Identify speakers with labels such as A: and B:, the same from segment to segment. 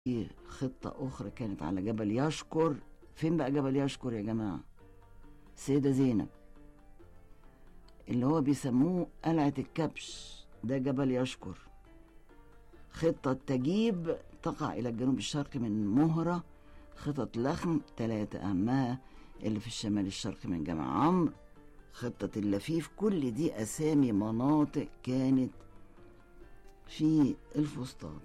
A: في خطة أخرى كانت على جبل يشكر فين بقى جبل يشكر يا جماعة سيدة زينب اللي هو بيسموه قلعة الكبش ده جبل يشكر خطة تجيب تقع إلى الجنوب الشرقي من مهرة خطط لخم ثلاثة أهمها اللي في الشمال الشرقي من جامع عمرو خطة اللفيف كل دي أسامي مناطق كانت في الفسطاط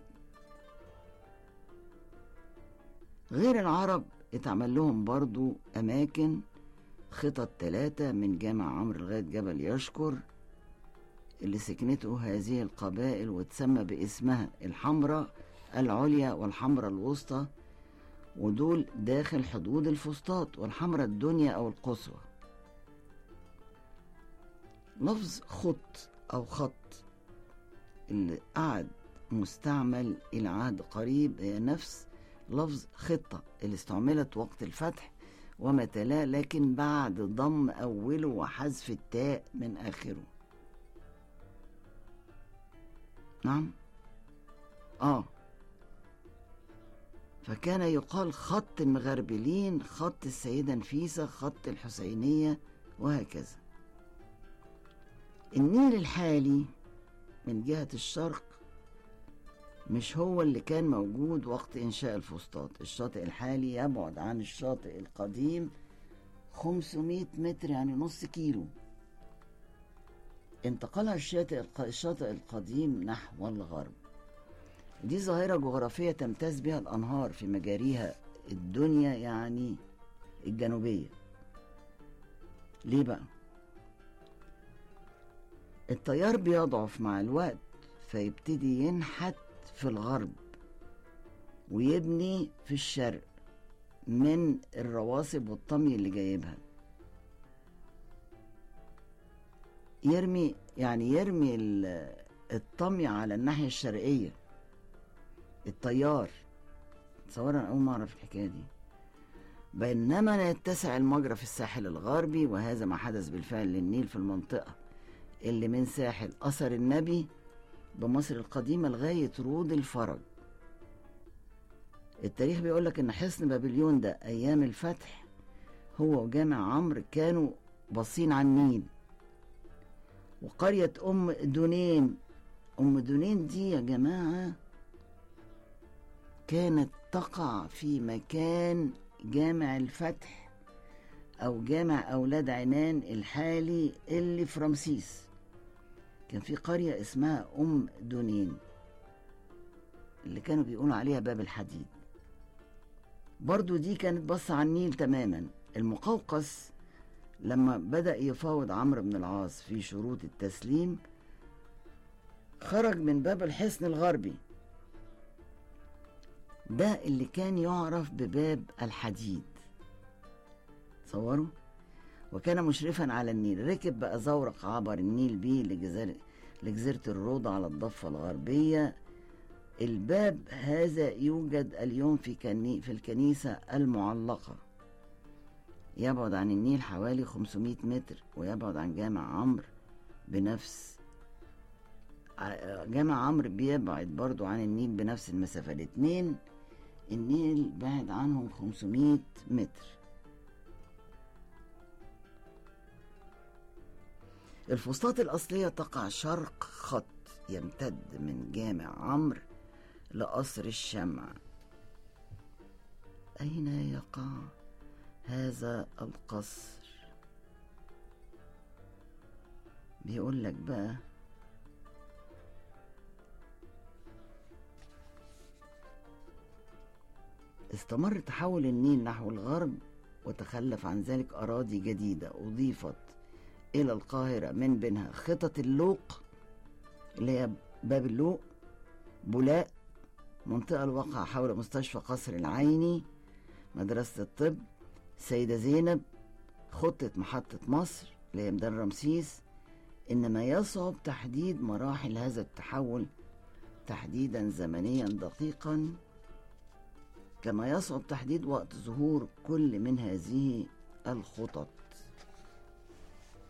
A: غير العرب اتعمل لهم برضو أماكن خطط ثلاثة من جامع عمرو لغاية جبل يشكر اللي سكنته هذه القبائل وتسمى باسمها الحمراء العليا والحمراء الوسطى ودول داخل حدود الفسطاط والحمراء الدنيا أو القصوى لفظ خط أو خط اللي قعد مستعمل إلى عهد قريب هي نفس لفظ خطة اللي استعملت وقت الفتح وما تلاه لكن بعد ضم أوله وحذف التاء من آخره نعم آه فكان يقال خط المغربلين خط السيدة نفيسة خط الحسينية وهكذا النيل الحالي من جهة الشرق مش هو اللي كان موجود وقت إنشاء الفسطاط الشاطئ الحالي يبعد عن الشاطئ القديم 500 متر يعني نص كيلو انتقلها الشاطئ الشاطئ القديم نحو الغرب دي ظاهرة جغرافية تمتاز بها الأنهار في مجاريها الدنيا يعني الجنوبية ليه بقى؟ التيار بيضعف مع الوقت فيبتدي ينحت في الغرب ويبني في الشرق من الرواسب والطمي اللي جايبها يرمي يعني يرمي الطمي على الناحية الشرقية التيار تصور انا اول ما اعرف الحكايه دي بينما يتسع المجرى في الساحل الغربي وهذا ما حدث بالفعل للنيل في المنطقه اللي من ساحل اثر النبي بمصر القديمه لغايه رود الفرج التاريخ بيقول لك ان حصن بابليون ده ايام الفتح هو وجامع عمرو كانوا باصين على النيل وقريه ام دونين ام دونين دي يا جماعه كانت تقع في مكان جامع الفتح أو جامع أولاد عنان الحالي اللي في رمسيس كان في قرية اسمها أم دونين اللي كانوا بيقولوا عليها باب الحديد برضو دي كانت بص على النيل تماما المقوقس لما بدأ يفاوض عمرو بن العاص في شروط التسليم خرج من باب الحصن الغربي ده اللي كان يعرف بباب الحديد تصوروا وكان مشرفا على النيل ركب بقى زورق عبر النيل بيه لجزيرة, لجزيرة الروضة على الضفة الغربية الباب هذا يوجد اليوم في, كني في الكنيسة المعلقة يبعد عن النيل حوالي 500 متر ويبعد عن جامع عمرو بنفس جامع عمرو بيبعد برضو عن النيل بنفس المسافة الاتنين النيل بعد عنهم 500 متر الفسطاط الأصلية تقع شرق خط يمتد من جامع عمرو لقصر الشمع أين يقع هذا القصر بيقول لك بقى استمر تحول النيل نحو الغرب وتخلف عن ذلك أراضي جديدة أضيفت إلى القاهرة من بينها خطط اللوق اللي هي باب اللوق بولاق منطقة الواقعة حول مستشفى قصر العيني مدرسة الطب سيدة زينب خطة محطة مصر اللي هي ميدان رمسيس إنما يصعب تحديد مراحل هذا التحول تحديدا زمنيا دقيقا كما يصعب تحديد وقت ظهور كل من هذه الخطط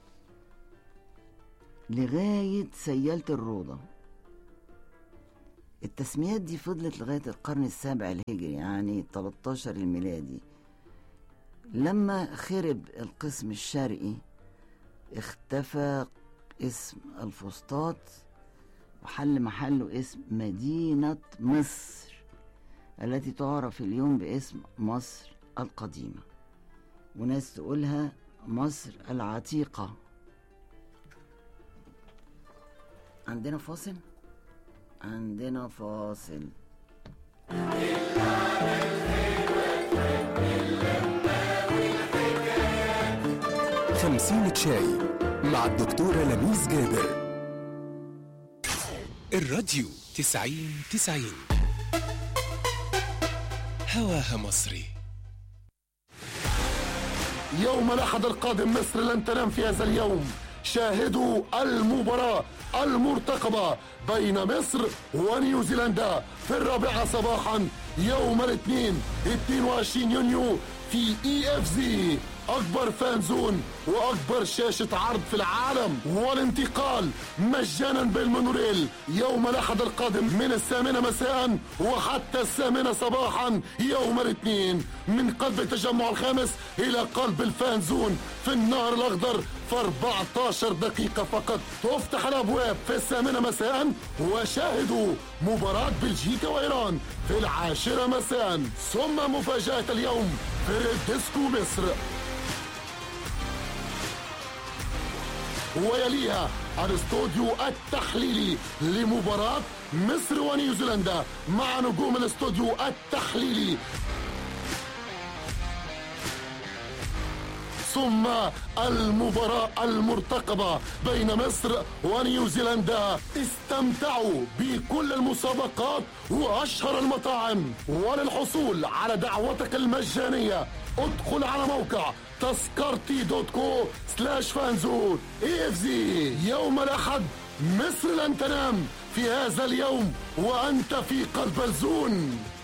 A: لغاية سيالة الروضة التسميات دي فضلت لغاية القرن السابع الهجري يعني 13 الميلادي لما خرب القسم الشرقي اختفى اسم الفسطاط وحل محله اسم مدينة مصر التي تعرف اليوم باسم مصر القديمة وناس تقولها مصر العتيقة عندنا فاصل عندنا فاصل
B: خمسين شاي مع الدكتورة لميس جابر الراديو تسعين تسعين هواها مصري
C: يوم الأحد القادم مصر لن تنام في هذا اليوم شاهدوا المباراة المرتقبة بين مصر ونيوزيلندا في الرابعة صباحا يوم الاثنين 22 يونيو في اي اف زي اكبر فان زون واكبر شاشة عرض في العالم والانتقال مجانا بالمونوريل يوم الاحد القادم من الثامنة مساء وحتى الثامنة صباحا يوم الاثنين من قلب التجمع الخامس الى قلب الفان زون في النهر الاخضر في 14 دقيقة فقط تفتح الابواب في الثامنة مساء وشاهدوا مباراة بلجيكا وايران في العاشرة مساء ثم مفاجأة اليوم فريق ديسكو مصر ويليها الاستوديو التحليلي لمباراة مصر ونيوزيلندا مع نجوم الاستوديو التحليلي ثم المباراة المرتقبة بين مصر ونيوزيلندا استمتعوا بكل المسابقات وأشهر المطاعم وللحصول على دعوتك المجانية ادخل على موقع تذكرتي دوت كو سلاش فانزون اي اف زي يوم الأحد مصر لن تنام في هذا اليوم وأنت في قلب الزون